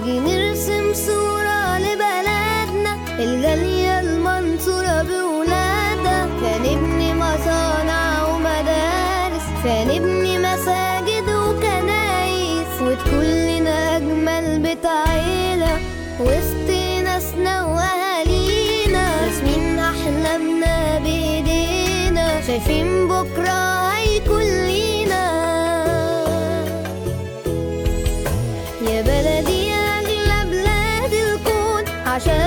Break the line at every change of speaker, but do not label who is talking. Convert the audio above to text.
نيجي نرسم صورة لبلدنا الغالية المنصورة بولادها فنبني مصانع ومدارس فنبني مساجد وكنايس وتكون لنا أجمل بيت عيلة وسط ناسنا وأهالينا راسمين أحلامنا بإيدينا شايفين بكرة هيكون لينا يا بلدي أغلى بلاد الكون عشان